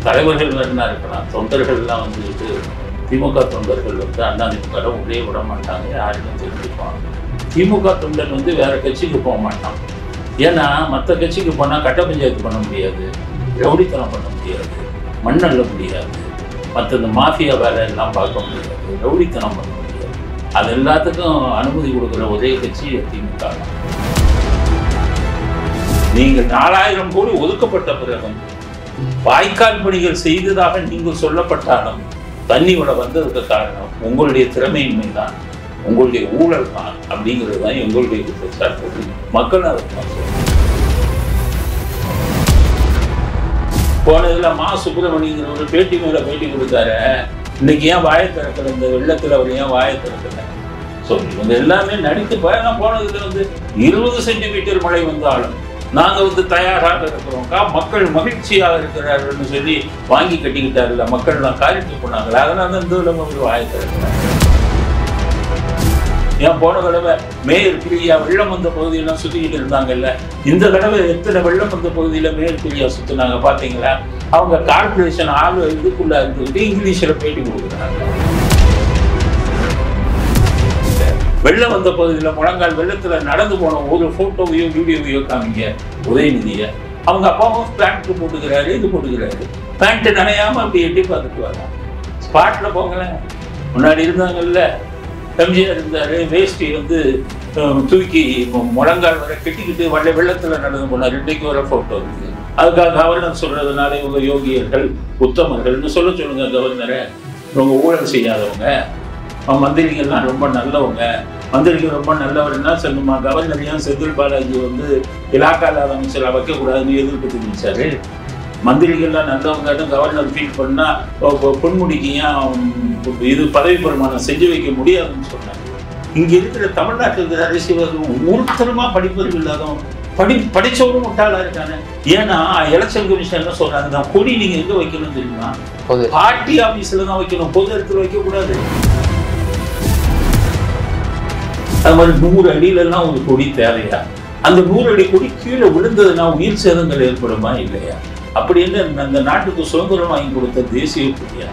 தலைவர்கள் வேணா இருக்கலாம் தொண்டர்கள்லாம் வந்துட்டு திமுக தொண்டர்கள் வந்து அதிமுக உள்ளே விட மாட்டாங்க யாருக்கும் தெரிஞ்சுப்பாங்க திமுக தொண்டர் வந்து வேற கட்சிக்கு போக மாட்டான் ஏன்னா மற்ற கட்சிக்கு போனால் கட்ட பஞ்சாயத்து பண்ண முடியாது ரவுடித்தனம் பண்ண முடியாது மண்ணள்ள முடியாது மற்ற இந்த மாஃபியா வேலை எல்லாம் பார்க்க முடியாது ரவுடித்தனம் பண்ண முடியாது அது எல்லாத்துக்கும் அனுமதி கொடுக்குற ஒரே கட்சி திமுக தான். நீங்கள் நாலாயிரம் கோடி ஒதுக்கப்பட்ட பிறகும் வாய்க்கால் பணிகள் செய்ததாக நீங்கள் சொல்லப்பட்டாலும் தண்ணி விட வந்ததுக்கு காரணம் உங்களுடைய திறமையின்மை தான் உங்களுடைய ஊழல் தான் அப்படிங்கிறது தான் எங்களுடைய குற்றச்சாட்டு மக்கள் அதை தான் சொல்றாங்க. போனதுல மா சுப்பிரமணியங்கிற ஒரு பேட்டி மேல பேட்டி கொடுத்தாரு இன்னைக்கு ஏன் வாயை திறக்கல இந்த வெள்ளத்துல அவர் ஏன் வாயை திறக்கல ஸோ இவங்க எல்லாமே நடித்து பயணம் போனதுல வந்து இருபது சென்டிமீட்டர் மழை வந்தாலும் நாங்க வந்து தயாராக இருக்கிறோம் கா மக்கள் மகிழ்ச்சியாக இருக்கிறார்கள்னு சொல்லி வாங்கி கட்டிக்கிட்டாருல்ல மக்கள் தான் காரிட்டு போனாங்களா அதனால தான் இந்த தடவை வந்து வாயை திறக்கிறாங்க ஏன் போன தடவை மேயர் பிரியா வெள்ளம் வந்த பகுதியெல்லாம் சுத்திக்கிட்டு இருந்தாங்கல்ல இந்த தடவை எத்தனை வெள்ளம் வந்த பகுதியில மேயர் பிரியா சுத்தினாங்க பாத்தீங்களா அவங்க கார்பரேஷன் ஆள் இதுக்குள்ள இருந்துக்கிட்டு இங்கிலீஷ்ல பேட்டி கொடுக்குறாங்க வெள்ளம் வந்த பகுதியில் முழங்கால் வெள்ளத்துல நடந்து போன ஒரு போட்டோவையோ வீடியோவையோ காமிங்க உதயநிதியை அவங்க அப்பாவும் பேண்ட் போட்டுக்கிறாரு இது போட்டுக்கிறாரு பேண்ட் நனையாம அப்படி எட்டி பார்த்துட்டு வராங்க ஸ்பாட்ல போங்களேன் முன்னாடி இருந்தாங்கல்ல எம்ஜிஆர் இருந்தாரு வேஷ்டி வந்து அஹ், தூக்கி மு- முழங்கால் வரை கெட்டிக்கிட்டு வெள்ள வெள்ளத்துல நடந்து போனார் இன்றைக்கு வர போட்டோ இருக்கு அதுக்காக கவர்னர் சொல்றதுனால இவங்க யோகியர்கள் உத்தமர்கள்னு சொல்ல சொல்லுங்க கவர்னரை இவங்க ஊழல் செய்யாதவங்க அவன் மந்திரிகள்லாம் ரொம்ப நல்லவங்க மந்திரிகள் ரொம்ப நல்லவர்னா சொல்லுமா கவர்னர் ஏன் செந்தில் பாலாஜி வந்து இலாக்கா இல்லாத அமைச்சரா வைக்கக்கூடாதுன்னு எதிர்ப்பு தெரிவிச்சாரு மந்திரிகள்லாம் நல்லவங்கன்னு கவர்னர் ஃபீல் பண்ணா பொ- பொ- பொன்முடிக்கு ஏன் இது பதவி பிரமாணம் செஞ்சு வைக்க முடியாதுன்னு சொன்னாங்க இங்க இருக்கிற தமிழ்நாட்டில் இருக்கிற அரசியல்வாதிகள் ஒருத்தருமா படிப்பது இல்லாதவங்க படி படிச்சவரும் முட்டாளா இருக்காங்க ஏன்னா எலெக்ஷன் கமிஷன் என்ன சொல்றாங்க நான் கொடி நீங்க எங்க வைக்கணும் தெரியுமா பொது பார்ட்டி ஆபீஸ்ல தான் வைக்கணும் பொது இடத்துல வைக்க கூடாது அது மாதிரி நூறு அடியில எல்லாம் ஒரு கொடி தேவையா அந்த நூறு அடி கொடி கீழே விழுந்ததுன்னா உயிர் சேதங்கள் ஏற்படுமா இல்லையா அப்படின்னு அந்த நாட்டுக்கு சுதந்திரம் வாங்கி கொடுத்த தேசிய கொடியா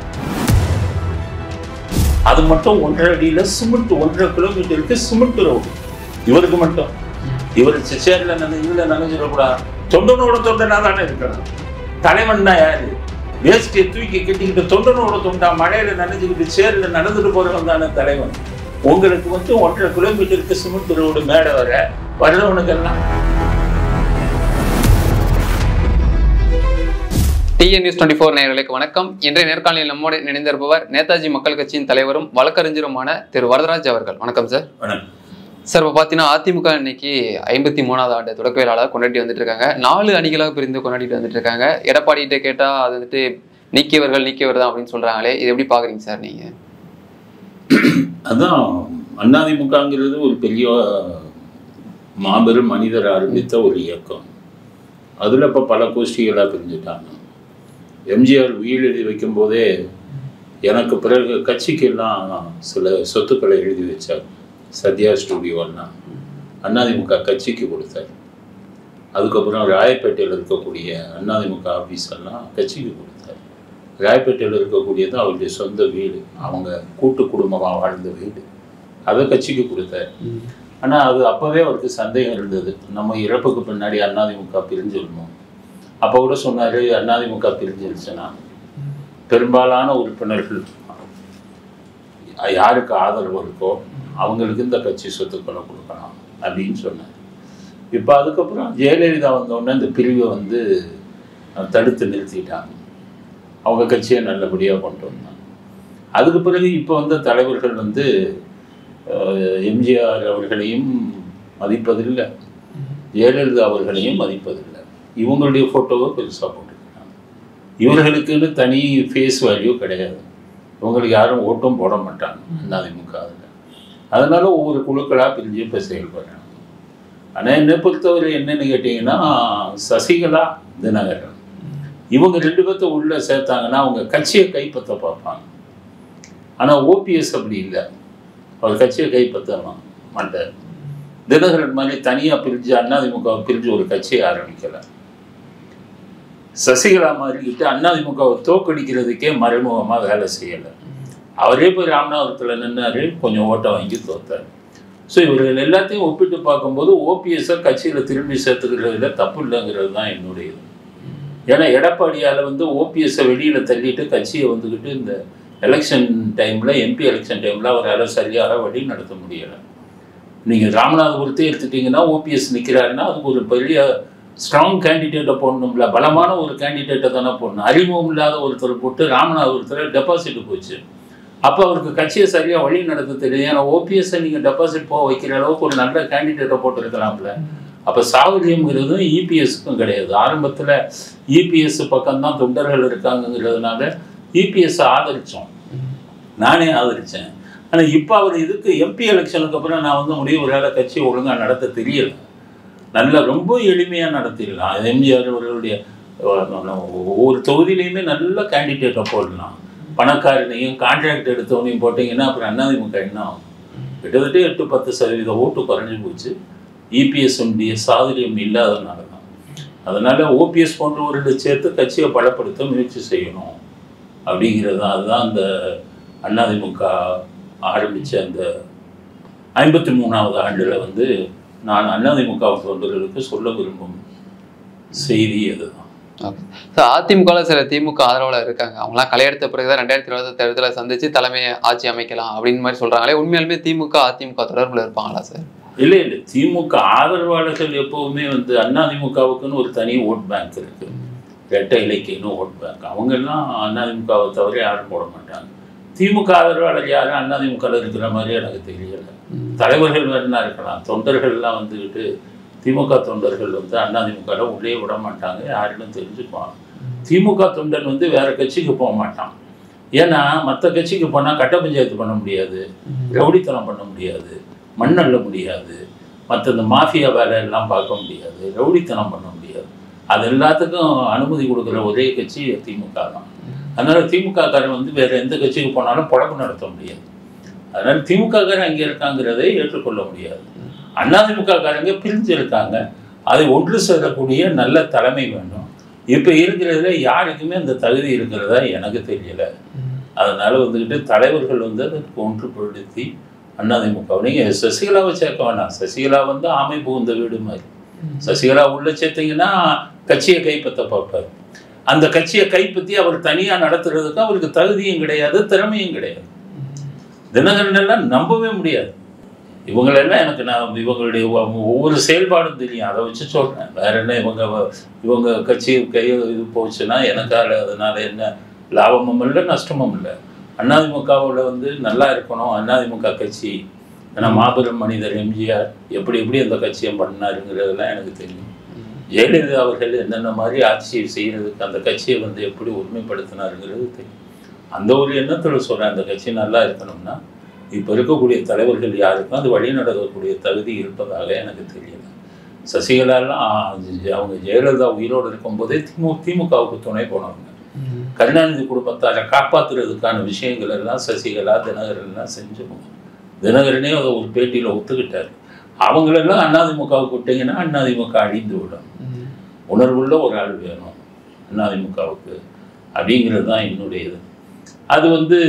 அது மட்டும் ஒன்றரை அடியில சிமெண்ட் ஒன்றரை கிலோமீட்டருக்கு சிமெண்ட் ரோடு இவருக்கு மட்டும் இவர் சேர்ல நன இதுல நனைஞ்சிடக்கூடாது தொண்டனோட தொண்டனா தானே இருக்கணும் தலைவன்னா யாரு வேஷ்டியை தூக்கி கட்டிக்கிட்டு தொண்டனோட தொண்டா மழையில நனைஞ்சுக்கிட்டு சேர்ல நடந்துட்டு போறவன் தானே தலைவன் உங்களுக்கு வந்து ஒன்றரை கிலோமீட்டருக்கு சிமெண்ட் ரோடு மேடை வர வர்றவனுக்கெல்லாம் டிஎன் நியூஸ் டுவெண்ட்டி ஃபோர் நேயர்களுக்கு வணக்கம் இன்றைய நேர்காணலில் நம்மோடு இணைந்திருப்பவர் நேதாஜி மக்கள் கட்சியின் தலைவரும் வழக்கறிஞருமான திரு வரதராஜ் அவர்கள் வணக்கம் சார் வணக்கம். சார் இப்போ பார்த்தீங்கன்னா அதிமுக இன்னைக்கு ஐம்பத்தி மூணாவது ஆண்டு தொடக்க விழாவில் கொண்டாடி வந்துட்டு இருக்காங்க நாலு அணிகளாக பிரிந்து கொண்டாடிட்டு வந்துட்டு இருக்காங்க எடப்பாடிகிட்ட கேட்டால் அது வந்துட்டு நீக்கியவர்கள் நீக்கியவர் தான் அப்படின்னு சொல்றாங்களே இது எப்படி பாக்குறீங்க சார் நீங்க அதான் அதிமுகங்கிறது ஒரு பெரிய மாபெரும் மனிதர் ஆரம்பித்த ஒரு இயக்கம் அதில் இப்போ பல கோஷ்டிகளாக பிரிஞ்சுட்டாங்க எம்ஜிஆர் உயிர் எழுதி வைக்கும்போதே எனக்கு பிறகு கட்சிக்கெல்லாம் சில சொத்துக்களை எழுதி வச்சார் சத்யா ஸ்டூடியோலாம் அதிமுக கட்சிக்கு கொடுத்தார் அதுக்கப்புறம் ராயப்பேட்டையில் இருக்கக்கூடிய அதிமுக ஆஃபீஸ் எல்லாம் கட்சிக்கு கொடுத்தார் ராயப்பேட்டையில் இருக்கக்கூடியது அவருடைய சொந்த வீடு அவங்க கூட்டு குடும்பமாக வாழ்ந்த வீடு அதை கட்சிக்கு கொடுத்தார் ஆனால் அது அப்போவே அவருக்கு சந்தேகம் இருந்தது நம்ம இறப்புக்கு பின்னாடி அதிமுக பிரிஞ்சிடணும் அப்போ கூட சொன்னார் அதிமுக பிரிஞ்சிருச்சுன்னா பெரும்பாலான உறுப்பினர்கள் யாருக்கு ஆதரவு இருக்கோ அவங்களுக்கு இந்த கட்சி சொத்துக்களை கொடுக்கலாம் அப்படின்னு சொன்னார் இப்போ அதுக்கப்புறம் ஜெயலலிதா வந்தோடனே இந்த பிரிவை வந்து அஹ், தடுத்து நிறுத்திட்டாங்க அவங்க கட்சியை நல்லபடியாக கொண்டு வந்தாங்க அதுக்கு பிறகு இப்போ வந்த தலைவர்கள் வந்து அஹ், எம்ஜிஆர் அவர்களையும் மதிப்பதில்லை ஜெயலலிதா அவர்களையும் மதிப்பதில்லை இவங்களுடைய ஃபோட்டோவை பெருசாக போட்டுருக்காங்க இவர்களுக்குன்னு தனி ஃபேஸ் வேல்யூ கிடையாது இவங்களுக்கு யாரும் ஓட்டும் போட மாட்டாங்க அதிமுக அதில் அதனால ஒவ்வொரு குழுக்களாக பிரிஞ்சு இப்போ செயல்படுறாங்க ஆனால் என்னை பொறுத்தவரை என்னன்னு கேட்டிங்கன்னா சசிகலா தினகரன் இவங்க ரெண்டு பேர்த்த உள்ள சேர்த்தாங்கன்னா அவங்க கட்சியை கைப்பற்ற பார்ப்பாங்க ஆனால் ஓபிஎஸ் அப்படி இல்லை அவர் கட்சியை கைப்பற்ற மாட்டார் தினகரன் மாதிரி தனியாக பிரிஞ்சு அதிமுக பிரிஞ்சு ஒரு கட்சியை ஆரம்பிக்கல சசிகலா மாறிக்கிட்டு அதிமுகவை தோக்கடிக்கிறதுக்கே மறைமுகமாக வேலை செய்யலை அவரே போய் ராமநாதபுரத்தில் நின்னாரு கொஞ்சம் ஓட்டை வாங்கி தோத்தார் ஸோ இவர்கள் எல்லாத்தையும் ஒப்பிட்டு பார்க்கும்போது ஓபிஎஸ்ஸை கட்சியில் திரும்பி சேர்த்துக்கிறதுல தப்பு இல்லைங்கிறது தான் என்னுடைய இது ஏன்னா எடப்பாடியால் வந்து ஓபிஎஸ்ஸை வெளியில் தள்ளிட்டு கட்சியை வந்துக்கிட்டு இந்த எலெக்ஷன் டைமில் எம்பி எலெக்ஷன் டைமில் அவரால் சரியாக வழி நடத்த முடியலை நீங்கள் ராமநாதபுரத்தை எடுத்துட்டீங்கன்னா ஓபிஎஸ் நிற்கிறாருன்னா அதுக்கு ஒரு பெரிய ஸ்ட்ராங் கேண்டிடேட்டை போடணும்ல பலமான ஒரு கேண்டிடேட்டை தானே போடணும் அறிமுகம் இல்லாத ஒருத்தர் போட்டு ராமநாதபுரத்தில் டெபாசிட் போச்சு அப்போ அவருக்கு கட்சியை சரியாக வழி நடத்த தெரியும் ஏன்னா ஓபிஎஸ்ஸை நீங்கள் டெபாசிட் போக வைக்கிற அளவுக்கு ஒரு நல்ல கேண்டிடேட்டை போட்டுருக்கலாம்ல அப்போ சாவரியம்ங்கிறதும் இபிஎஸ்க்கும் கிடையாது ஆரம்பத்தில் இபிஎஸ் பக்கம்தான் தொண்டர்கள் இருக்காங்கங்கிறதுனால இபிஎஸ் ஆதரித்தோம் நானே ஆதரித்தேன் ஆனால் இப்போ அவர் இதுக்கு எம்பி எலெக்ஷனுக்கு அப்புறம் நான் வந்து முடிவு ஒரு கட்சி ஒழுங்காக நடத்த தெரியல நல்ல ரொம்ப எளிமையாக நடத்திடலாம் எம்ஜிஆர் அவர்களுடைய அஹ், ஒவ்வொரு தொகுதியிலையுமே நல்ல கேண்டிடேட்டை போடலாம் பணக்காரனையும் கான்ட்ராக்ட் எடுத்தவனையும் போட்டிங்கன்னா அப்புறம் அதிமுக என்ன ஆகும் கிட்டத்தட்ட எட்டு பத்து சதவீத ஓட்டு குறைஞ்சி போச்சு இபிஎஸ் உடைய சாதுரியம் இல்லாதனால தான் அதனால் ஓபிஎஸ் போன்றவர்களை சேர்த்து கட்சியை பலப்படுத்த முயற்சி செய்யணும் அப்படிங்கிறது தான் அதுதான் அந்த அதிமுக ஆரம்பித்த அந்த ஐம்பத்தி மூணாவது ஆண்டில் வந்து நான் அதிமுக தொண்டர்களுக்கு சொல்ல விரும்பும் செய்தி அதுதான் ஓகே ஸோ அதிமுகவில் சில திமுக ஆதரவாளர் இருக்காங்க அவங்களாம் கலையெடுத்த பிறகு தான் ரெண்டாயிரத்தி இருபது தேர்தலை சந்திச்சு தலைமை ஆட்சி அமைக்கலாம் அப்படின்னு மாதிரி சொல்றாங்களே உண்மையாலுமே திமுக அதிமுக தொடர்புல இருப்பாங்களா சார் இல்லை இல்லை திமுக ஆதரவாளர்கள் எப்போவுமே வந்து அதிமுகவுக்குன்னு ஒரு தனி ஓட் பேங்க் இருக்கு ரெட்டை இலக்கியன்னு ஓட் பேங்க் அவங்கெல்லாம் அதிமுகவை தவிர யாரும் போட மாட்டாங்க திமுக ஆதரவாளர் யாரும் அதிமுகவில் இருக்கிற மாதிரி எனக்கு தெரியல தலைவர்கள் வேணா இருக்கலாம் தொண்டர்கள்லாம் வந்துக்கிட்டு திமுக தொண்டர்கள் வந்து அதிமுகவில் உள்ளே விட மாட்டாங்க யாருன்னு தெரிஞ்சுக்குவாங்க திமுக தொண்டன் வந்து வேற கட்சிக்கு போக மாட்டான் ஏன்னா மற்ற கட்சிக்கு போனால் கட்ட பஞ்சாயத்து பண்ண முடியாது ரவுடித்தனம் பண்ண முடியாது மண் அள்ள முடியாது மற்ற இந்த மாஃபியா வேலையெல்லாம் பார்க்க முடியாது ரவுடித்தனம் பண்ண முடியாது அது எல்லாத்துக்கும் அனுமதி கொடுக்குற ஒரே கட்சி திமுக தான் அதனால திமுக காரன் வந்து வேற எந்த கட்சிக்கு போனாலும் பொழப்பு நடத்த முடியாது அதனால திமுக காரன் அங்கே இருக்காங்கிறதை ஏற்றுக்கொள்ள முடியாது அதிமுக காரங்க பிரிஞ்சு இருக்காங்க அதை ஒன்று சேரக்கூடிய நல்ல தலைமை வேண்டும் இப்போ இருக்கிறதுல யாருக்குமே அந்த தகுதி இருக்கிறதா எனக்கு தெரியல அதனால வந்துக்கிட்டு தலைவர்கள் வந்து அதற்கு ஒன்றுபடுத்தி அதிமுக நீங்கள் சசிகலாவை சேர்க்க வேணாம் சசிகலா வந்து ஆமை புகுந்த வீடு மாதிரி சசிகலா உள்ள சேர்த்தீங்கன்னா கட்சியை கைப்பற்ற பார்ப்பார் அந்த கட்சியை கைப்பற்றி அவர் தனியாக நடத்துறதுக்கு அவருக்கு தகுதியும் கிடையாது திறமையும் கிடையாது தினகரன் எல்லாம் நம்பவே முடியாது இவங்களெல்லாம் எனக்கு நான் இவங்களுடைய ஒ- ஒவ்வொரு செயல்பாடும் தெரியும் அதை வச்சு சொல்கிறேன் வேற என்ன இவங்க வ- இவங்க கட்சி கை இது போச்சுன்னா எனக்கால அதனால என்ன லாபமும் இல்லை நஷ்டமும் இல்லை அதிமுகவோட வந்து நல்லா இருக்கணும் அதிமுக கட்சி ஏன்னா மாபெரும் மனிதர் எம்ஜிஆர் எப்படி எப்படி அந்த கட்சியை பண்ணாருங்கிறதெல்லாம் எனக்கு தெரியும் ஜெயலலிதா அவர்கள் என்னென்ன மாதிரி ஆட்சியை செய்யறதுக்கு அந்த கட்சியை வந்து எப்படி உரிமைப்படுத்தினாருங்கிறது தெரியும் அந்த ஒரு எண்ணத்தில் சொல்கிறேன் அந்த கட்சி நல்லா இருக்கணும்னா இப்போ இருக்கக்கூடிய தலைவர்கள் யாருக்கும் அது வழி நடக்கக்கூடிய தகுதி இருப்பதாக எனக்கு தெரியல சசிகலாலாம் அவங்க ஜெயலலிதா உயிரோடு இருக்கும்போதே திமு திமுகவுக்கு துணை போனவங்க கருணாநிதி குடும்பத்தாரை காப்பாத்துறதுக்கான விஷயங்கள் எல்லாம் சசிகலா தினகரன் எல்லாம் செஞ்சவங்க தினகரனே அதை ஒரு பேட்டியில் ஒத்துக்கிட்டார் அவங்களெல்லாம் அதிமுகவுக்கு விட்டீங்கன்னா அதிமுக அழிந்து விடும் உணர்வுள்ள ஒரு ஆள் வேணும் அதிமுகவுக்கு அப்படிங்கிறது தான் என்னுடைய இது அது வந்து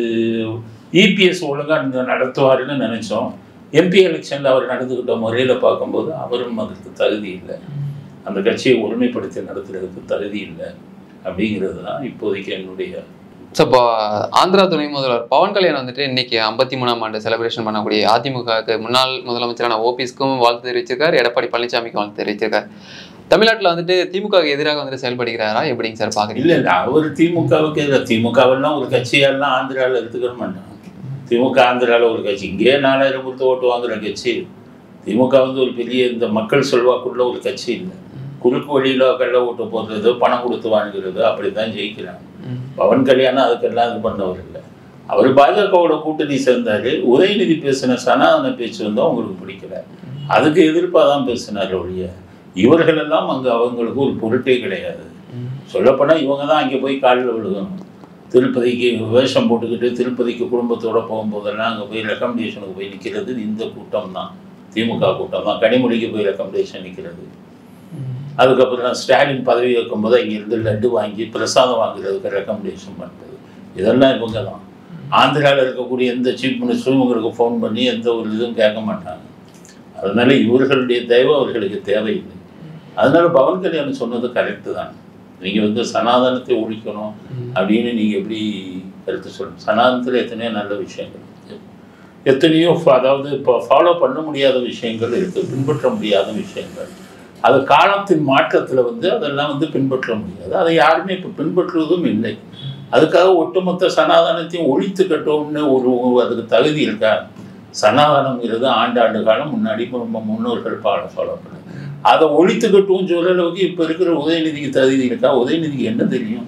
இபிஎஸ் ஒழுங்காக நடத்துவாருன்னு நினச்சோம் எம்பி எலெக்ஷனில் அவர் நடந்துக்கிட்ட முறையில் பார்க்கும்போது அவரும் அதற்கு தகுதி இல்லை அந்த கட்சியை ஒருமைப்படுத்தி நடத்துறதுக்கு தகுதி இல்லை அப்படிங்கிறது தான் இப்போதைக்கு என்னுடைய ஸோ இப்போ ஆந்திரா துணை முதல்வர் பவன் கல்யாண் வந்துட்டு இன்னைக்கு ஐம்பத்தி மூணாம் ஆண்டு செலிப்ரேஷன் பண்ணக்கூடிய அதிமுகவுக்கு முன்னாள் முதலமைச்சரான ஓபிஎஸ்க்கும் வாழ்த்து தெரிவிச்சிருக்கார் எடப்பாடி பழனிசாமிக்கும் வாழ்த்து தெரிவிச்சிருக்கார் தமிழ்நாட்டில் வந்துட்டு திமுகவுக்கு எதிராக வந்துட்டு செயல்படுகிறாரா எப்படிங்க சார் பார்க்குறீங்க இல்லை இல்லை அவர் திமுகவுக்கு இல்லை திமுகவெல்லாம் ஒரு கட்சியெல்லாம் ஆந்திராவில் எடுத்துக்கிற மாட்டாங்க திமுக ஆந்திராவில் ஒரு கட்சி இங்கேயே நாலாயிரம் கொடுத்து ஓட்டு வாங்குற கட்சி திமுக வந்து ஒரு பெரிய இந்த மக்கள் செல்வாக்குள்ள ஒரு கட்சி இல்லை குறுக்கு வழியில் கள்ள ஓட்டு போடுறது பணம் கொடுத்து வாங்குறது அப்படி தான் ஜெயிக்கிறாங்க பவன் கல்யாணம் அதுக்கெல்லாம் இது பண்ணவர் இல்லை அவர் பாஜகவோட கூட்டணி சேர்ந்தாரு உதயநிதி பேசின சனாதன பேச்சு வந்து அவங்களுக்கு பிடிக்கல அதுக்கு எதிர்ப்பாக தான் பேசினார் ஒழிய இவர்களெல்லாம் அங்கே அவங்களுக்கு ஒரு பொருட்டே கிடையாது சொல்லப்போனால் இவங்க தான் அங்கே போய் காலில் விழுகணும் திருப்பதிக்கு வேஷம் போட்டுக்கிட்டு திருப்பதிக்கு குடும்பத்தோட போகும்போதெல்லாம் அங்கே போய் ரெக்கமெண்டேஷனுக்கு போய் நிற்கிறது இந்த கூட்டம் தான் திமுக கூட்டம் தான் கனிமொழிக்கு போய் ரெக்கமெண்டேஷன் நிற்கிறது அதுக்கப்புறம் ஸ்டாலின் பதவி இருக்கும்போது இங்கேருந்து லட்டு வாங்கி பிரசாதம் வாங்குறதுக்கு ரெக்கமெண்டேஷன் பண்ணுறது இதெல்லாம் இவங்க தான் ஆந்திராவில் இருக்கக்கூடிய எந்த சீஃப் மினிஸ்டரும் இவங்களுக்கு ஃபோன் பண்ணி எந்த ஒரு இதுவும் கேட்க மாட்டாங்க அதனால இவர்களுடைய தயவு அவர்களுக்கு தேவையில்லை அதனால பவன் கல்யாணம் சொன்னது கரெக்டு தான் நீங்கள் வந்து சனாதனத்தை ஒழிக்கணும் அப்படின்னு நீங்கள் எப்படி கருத்து சொல்லணும் சனாதனத்தில் எத்தனையோ நல்ல விஷயங்கள் இருக்கு எத்தனையோ ஃப- அதாவது இப்போ ஃபாலோ பண்ண முடியாத விஷயங்கள் இருக்குது பின்பற்ற முடியாத விஷயங்கள் அது காலத்தின் மாற்றத்தில் வந்து அதெல்லாம் வந்து பின்பற்ற முடியாது அதை யாருமே இப்போ பின்பற்றுவதும் இல்லை அதுக்காக ஒட்டுமொத்த சனாதனத்தையும் ஒழித்து கட்டோம்னு ஒரு அதுக்கு தகுதி இருக்கா சனாதனம்ங்கிறது ஆண்டாண்டு காலம் முன்னாடி நம்ம முன்னோர்கள் பாட ஃபாலோ பண்ண அதை ஒழித்து கட்டுவோம் சொல்ற அளவுக்கு இப்போ இருக்கிற உதயநிதிக்கு தகுதி இருக்கா உதயநிதிக்கு என்ன தெரியும்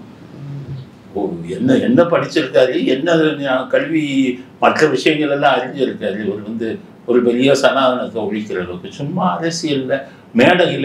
ஓ, என்ன என்ன படிச்சிருக்காரு என்ன ஞா- கல்வி மற்ற விஷயங்கள் எல்லாம் அறிஞ்சிருக்காரு இவர் வந்து ஒரு பெரிய சனாதனத்தை ஒழிக்கிற அளவுக்கு சும்மா அரசியல்ல மேடையில்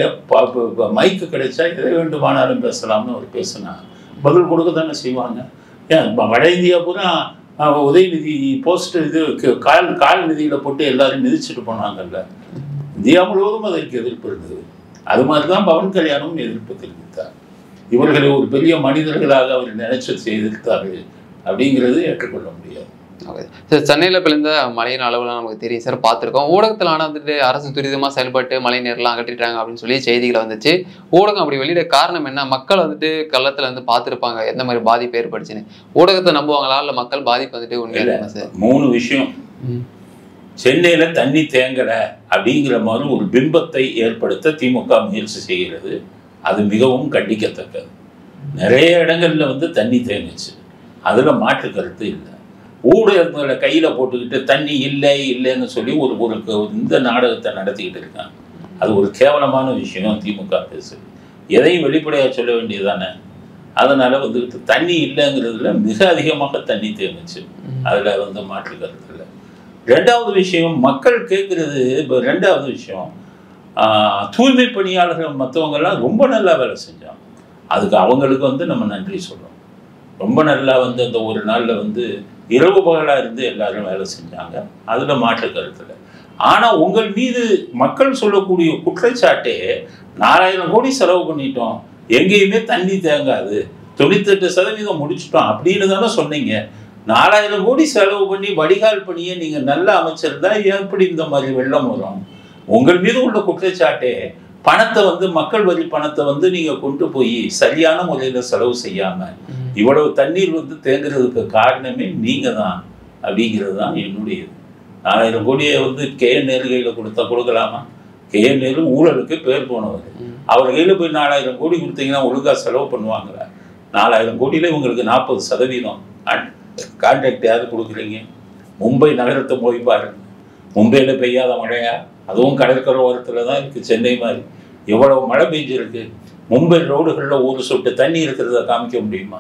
மைக்கு கிடைச்சா எதை வேண்டுமானாலும் பேசலாம்னு அவர் பேசினார் பதில் கொடுக்க தானே செய்வாங்க ஏன் வ- வட இந்தியா பூரா அஹ், உதயநிதி போஸ்ட் இது க- கால் கால் நிதியில் போட்டு எல்லாரும் மிதிச்சிட்டு போனாங்கல்ல இந்தியா முழுவதும் அதற்கு எதிர்ப்பு இருந்தது அது மாதிரி தான் பவன் கல்யாணமும் எதிர்ப்பு தெரிவித்தார் இவர்களை ஒரு பெரிய மனிதர்களாக அவர் நினைச்சு செய்திருத்தாரு அப்படிங்கிறது ஏற்றுக்கொள்ள முடியாது ஓகே சார் சென்னையில் பிறந்த மழையின் அளவுலாம் நமக்கு தெரியும் சார் பார்த்துருக்கோம் ஊடகத்தில் ஆனால் வந்துட்டு அரசு துரிதமாக செயல்பட்டு மழை நீர்லாம் அகற்றிட்டாங்க அப்படின்னு சொல்லி செய்திகளை வந்துச்சு ஊடகம் அப்படி வெளியிட காரணம் என்ன மக்கள் வந்துட்டு கள்ளத்தில் வந்து பார்த்துருப்பாங்க எந்த மாதிரி பாதிப்பு ஏற்பட்டுச்சுன்னு ஊடகத்தை நம்புவாங்களா இல்லை மக்கள் பாதிப்பு வந்துட்டு உண்மையாக இருக்குமா சார் மூணு விஷயம் ம். சென்னையில தண்ணி தேங்கல அப்படிங்கிற மாதிரி ஒரு பிம்பத்தை ஏற்படுத்த திமுக முயற்சி செய்கிறது அது மிகவும் கண்டிக்கத்தக்கது நிறைய இடங்கள்ல வந்து தண்ணி தேங்குச்சு அதுல மாற்று கருத்து இல்லை ஊடகங்களை கையில போட்டுக்கிட்டு தண்ணி இல்லை இல்லைன்னு சொல்லி ஒரு ஒரு க- இந்த நாடகத்தை நடத்திக்கிட்டு இருக்காங்க அது ஒரு கேவலமான விஷயம் திமுக பேசுது எதையும் வெளிப்படையாக சொல்ல வேண்டியதானே அதனால வந்துக்கிட்டு தண்ணி இல்லைங்கிறதுல மிக அதிகமாக தண்ணி தேங்குச்சு அதுல வந்து மாற்று கருத்து இல்லை ரெண்டாவது விஷயம் மக்கள் கேட்குறது இப்போ ரெண்டாவது விஷயம் ஆஹ், தூய்மை பணியாளர்கள் மற்றவங்கெல்லாம் ரொம்ப நல்லா வேலை செஞ்சாங்க அதுக்கு அவங்களுக்கு வந்து நம்ம நன்றி சொல்றோம் ரொம்ப நல்லா வந்து அந்த ஒரு நாளில் வந்து இரவு பகலாக இருந்து எல்லாரும் வேலை செஞ்சாங்க அதில் மாற்று கருத்து இல்லை ஆனால் உங்கள் மீது மக்கள் சொல்லக்கூடிய குற்றச்சாட்டே நாலாயிரம் கோடி செலவு பண்ணிட்டோம் எங்கேயுமே தண்ணி தேங்காது தொண்ணூத்தெட்டு சதவீதம் முடிச்சிட்டோம் அப்படின்னு தானே சொன்னீங்க நாலாயிரம் கோடி செலவு பண்ணி வடிகால் பணியை நீங்க நல்ல அமைச்சிருந்தா எப்படி இந்த மாதிரி வெள்ளம் வரும் உங்கள் மீது உள்ள குற்றச்சாட்டே பணத்தை வந்து மக்கள் வரி பணத்தை வந்து நீங்க கொண்டு போய் சரியான முறையில செலவு செய்யாம இவ்வளவு தண்ணீர் வந்து தேங்குறதுக்கு காரணமே நீங்க தான் அப்படிங்கிறது தான் என்னுடைய இது. நாலாயிரம் கோடியை வந்து கே நேரு கையில கொடுத்தா கொடுக்கலாமா கே நேரு ஊழலுக்கு பேர் போனவர் அவர் கையில போய் நாலாயிரம் கோடி கொடுத்தீங்கன்னா ஒழுங்கா செலவு பண்ணுவாங்களா நாலாயிரம் கோடியில இவங்களுக்கு நாற்பது சதவீதம் கான்ட்ராக்ட் யாரு கொடுக்குறீங்க மும்பை நகரத்தை போய் பாருங்க மும்பையில பெய்யாத மழையா அதுவும் கடற்கரை ஓரத்துல தான் இருக்கு சென்னை மாதிரி எவ்வளவு மழை பெஞ்சிருக்கு மும்பை ரோடுகளில் ஒரு சொட்டு தண்ணி இருக்கிறத காமிக்க முடியுமா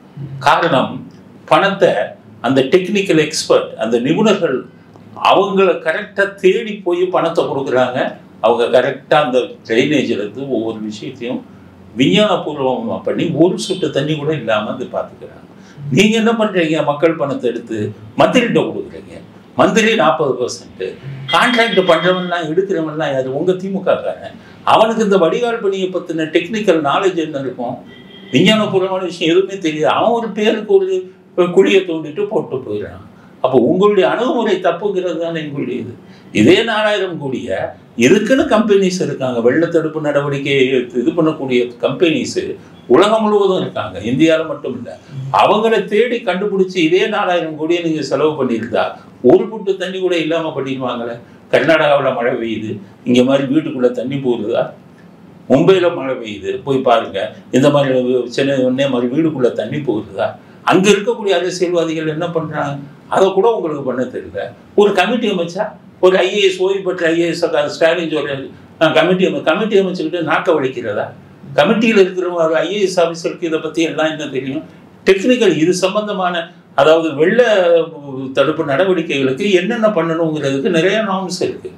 காரணம் பணத்தை அந்த டெக்னிக்கல் எக்ஸ்பர்ட் அந்த நிபுணர்கள் அவங்கள கரெக்டாக தேடி போய் பணத்தை கொடுக்குறாங்க அவங்க கரெக்டாக அந்த ட்ரைனேஜில் இருந்து ஒவ்வொரு விஷயத்தையும் விஞ்ஞானபூர்வமாக பண்ணி ஒரு சொட்டு தண்ணி கூட இல்லாமல் அது பார்த்துக்கிறாங்க நீங்கள் என்ன பண்ணுறீங்க மக்கள் பணத்தை எடுத்து மந்திரிகிட்ட கொடுக்குறீங்க மந்திரி நாற்பது பர்சன்ட் கான்ட்ராக்ட் பண்ணுறவன்லாம் எடுக்கிறவன்லாம் யார் உங்கள் திமுகக்காரன் அவனுக்கு இந்த வடிகால் பணியை பற்றின டெக்னிக்கல் நாலேஜ் என்ன இருக்கும் விஞ்ஞானபூர்வமான விஷயம் எதுவுமே தெரியாது அவன் ஒரு பேருக்கு ஒரு குழியை தோண்டிட்டு போட்டு போயிடுறான் அப்போ உங்களுடைய அணுகுமுறை தப்புங்கிறது தானே எங்களுடைய இது இதே நாலாயிரம் கோடிய இதுக்குன்னு கம்பெனிஸ் இருக்காங்க வெள்ளத்தடுப்பு நடவடிக்கை இது பண்ணக்கூடிய கம்பெனிஸ் உலகம் முழுவதும் இருக்காங்க இந்தியாவில் மட்டும் இல்லை அவங்கள தேடி கண்டுபிடிச்சி இதே நாலாயிரம் கோடியை நீங்கள் செலவு பண்ணியிருந்தா ஒரு புட்டு தண்ணி கூட இல்லாமல் பண்ணிடுவாங்களே கர்நாடகாவில் மழை பெய்யுது இங்கே மாதிரி வீட்டுக்குள்ளே தண்ணி போகுதா மும்பையில் மழை பெய்யுது போய் பாருங்க இந்த மாதிரி சென்னை ஒன்னே மாதிரி வீடுக்குள்ளே தண்ணி போகுதா அங்கே இருக்கக்கூடிய அரசியல்வாதிகள் என்ன பண்ணுறாங்க அதை கூட உங்களுக்கு பண்ண தெரியல ஒரு கமிட்டி அமைச்சா ஒரு ஐஏஎஸ் ஓய்வு பெற்ற ஐஏஎஸ் ஸ்டாலின் சொல்றாரு நான் கமிட்டி அமை கமிட்டி அமைச்சுக்கிட்டு நாக்க வலிக்கிறதா கமிட்டியில் இருக்கிற ஒரு ஐஏஎஸ் ஆஃபீஸருக்கு இதை பற்றி எல்லாம் என்ன தெரியும் டெக்னிக்கல் இது சம்பந்தமான அதாவது வெள்ள தடுப்பு நடவடிக்கைகளுக்கு என்னென்ன பண்ணணுங்கிறதுக்கு நிறைய நார்ம்ஸ் இருக்கு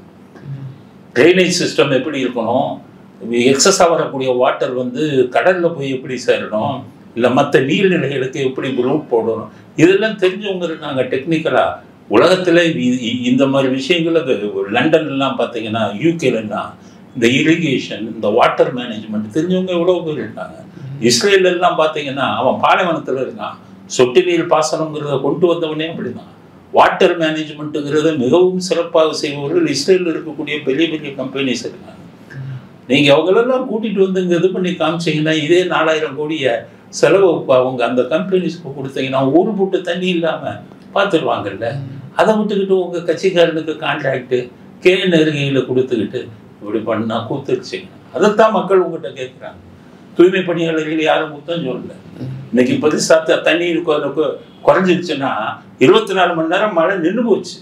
ட்ரைனேஜ் சிஸ்டம் எப்படி இருக்கணும் எக்ஸஸாக வரக்கூடிய வாட்டர் வந்து கடலில் போய் எப்படி சேரணும் இல்லை மற்ற நீர்நிலைகளுக்கு எப்படி ரூட் போடணும் இதெல்லாம் தெரிஞ்சவங்க இருக்காங்க டெக்னிக்கலாக உலகத்தில் இந்த மாதிரி விஷயங்கள் அது லண்டன்லாம் பார்த்தீங்கன்னா யூகேலாம் இந்த இரிகேஷன் இந்த வாட்டர் மேனேஜ்மெண்ட் தெரிஞ்சவங்க எவ்வளவு பேர் இருக்காங்க இஸ்ரேல் எல்லாம் பார்த்தீங்கன்னா அவன் பாலைவனத்தில் இருக்கான் சொட்டு நீர் பாசனங்கிறத கொண்டு வந்தவனே அப்படிதான் வாட்டர் மேனேஜ்மெண்ட்டுங்கிறத மிகவும் சிறப்பாக செய்பவர்கள் இஸ்ரேலில் இருக்கக்கூடிய பெரிய பெரிய கம்பெனிஸ் இருக்காங்க நீங்க அவங்களெல்லாம் கூட்டிட்டு வந்து இங்க இது பண்ணி காமிச்சீங்கன்னா இதே நாலாயிரம் கோடியை செலவு இப்ப அவங்க அந்த கம்பெனிஸ்க்கு கொடுத்தீங்கன்னா ஒரு பூட்டு தண்ணி இல்லாம பார்த்துருவாங்கல்ல அதை விட்டுக்கிட்டு உங்க கட்சிக்காரனுக்கு கான்ட்ராக்ட் கே நெருகையில் கொடுத்துக்கிட்டு இப்படி பண்ணா கூத்துருச்சுங்க அதைத்தான் மக்கள் உங்ககிட்ட கேட்குறாங்க தூய்மை பணியாளர்கள் யாரும் குத்தம் சொல்லல இன்னைக்கு பெருசா த- தண்ணீர் கொ- கொ- குறைஞ்சிருச்சுன்னா இருபத்தி நாலு மணி நேரம் மழை நின்று போச்சு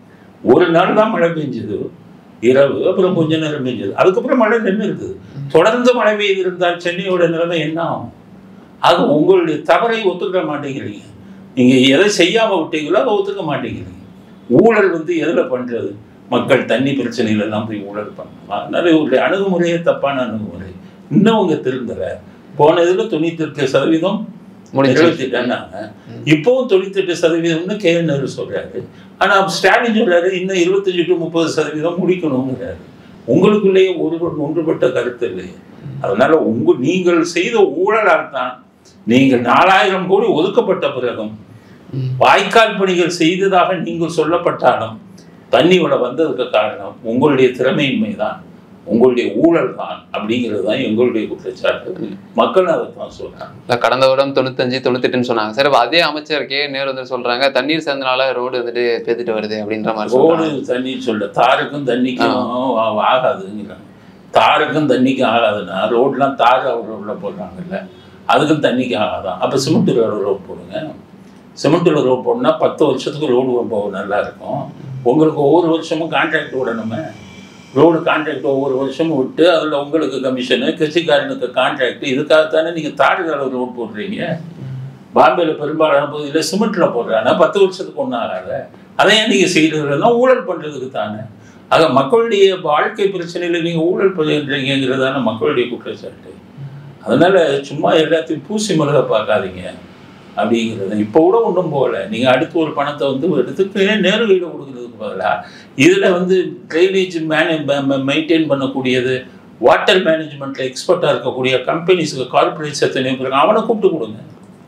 ஒரு நாள் தான் மழை பெஞ்சது இரவு அப்புறம் கொஞ்ச நேரம் பெஞ்சது அதுக்கப்புறம் மழை நின்று இருக்குது தொடர்ந்து மழை பெய்து இருந்தால் சென்னையோட நிலைமை என்ன ஆகும் ஆக உங்களுடைய தவறை ஒத்துக்க மாட்டேங்கிறீங்க நீங்க எதை செய்யாம விட்டீங்களோ அதை ஒத்துக்க மாட்டேங்கிறீங்க ஊழல் வந்து எதுல பண்றது மக்கள் தண்ணி பிரச்சனையில எல்லாம் போய் ஊழல் பண்ணலாம் அதனால இவருடைய அணுகுமுறையே தப்பான அணுகுமுறை இன்னும் அவங்க திருந்தல போன இதுல தொண்ணூத்தி எட்டு சதவீதம் முடிஞ்சு நிறைவேற்றிட்டாங்க இப்பவும் தொண்ணூத்தெட்டு சதவீதம்னு கே நேரு சொல்றாரு ஆனா ஸ்டாலின் சொல்றாரு இன்னும் இருபத்தஞ்சு டு முப்பது சதவீதம் முடிக்கணுங்கிறாரு உங்களுக்குள்ளேயே ஒரு ஒன்றுபட்ட கருத்து இல்லையே அதனால உங்க நீங்கள் செய்த ஊழலால் தான் நீங்கள் நாலாயிரம் கோடி ஒதுக்கப்பட்ட பிறகும் ம். வாய்க்கால் பணிகள் செய்ததாக நீங்கள் சொல்லப்பட்டாலும் தண்ணி விட வந்ததுக்கு காரணம் உங்களுடைய திறமையின்மை தான் உங்களுடைய ஊழல் தான் அப்படிங்கிறது தான் எங்களுடைய குற்றச்சாட்டு மக்கள் அதை தான் சொல்றாங்க இல்ல, கடந்த வருடம் தொண்ணூத்தஞ்சு தொண்ணூத்தெட்டுன்னு சொன்னாங்க சார் அப்ப அதே அமைச்சர் கே நேரு வந்து சொல்றாங்க தண்ணீர் சேர்ந்தனால ரோடு வந்துட்டு பேத்துட்டு வருது அப்படின்ற மாதிரி ரோடு சொல்றாங்க தண்ணி சொல்ல தாருக்கும் தண்ணிக்கும் ஆ- ஆகாதுங்கிறாங்க தாருக்கும் தண்ணிக்கும் ஆகாதுன்னா ரோட்லாம் தார் ரோட்ல போடுறாங்கல்ல அதுக்கும் தண்ணிக்கு ஆகாதான் அப்போ சிமெண்ட் ரோடு ரோட் போடுங்க சிமெண்ட் ரோடு போடணும்னா பத்து வருஷத்துக்கு ரோடு போக நல்லா இருக்கும் உங்களுக்கு ஒவ்வொரு வருஷமும் கான்ட்ராக்ட் விடணுமே ரோடு கான்ட்ராக்ட் ஒவ்வொரு வருஷமும் விட்டு அதில் உங்களுக்கு கமிஷனு கட்சிக்காரனுக்கு கான்ட்ராக்ட் இதுக்காகத்தானே நீங்கள் தாடுகால ரோடு போடுறீங்க பாம்பேல பெரும்பாலான பகுதியில் சிமெண்ட்ல போடுறாங்க பத்து வருஷத்துக்கு ஒன்றும் ஆகாத அதை ஏன் நீங்கள் செய்கிறதுனா ஊழல் பண்ணுறதுக்கு தானே ஆக மக்களுடைய வாழ்க்கை பிரச்சனையில நீங்கள் ஊழல் பண்ணுறீங்கிறதான மக்களுடைய குற்றச்சாட்டு அதனால சும்மா எல்லாத்தையும் பூசி மலர பார்க்காதீங்க அப்படிங்கிறது இப்போ கூட ஒன்றும் போகல நீங்கள் அடுத்து ஒரு பணத்தை வந்து எடுத்துக்கு நேரடியில் கொடுக்கறதுக்கு பதிலாக இதில் வந்து ட்ரைனேஜ் மேனே மெயின்டைன் பண்ணக்கூடியது வாட்டர் மேனேஜ்மெண்ட்டில் எக்ஸ்பர்ட்டாக இருக்கக்கூடிய கம்பெனிஸுக்கு கார்பரேட்ஸ் எத்தனை பேர் அவனை கூப்பிட்டு கொடுங்க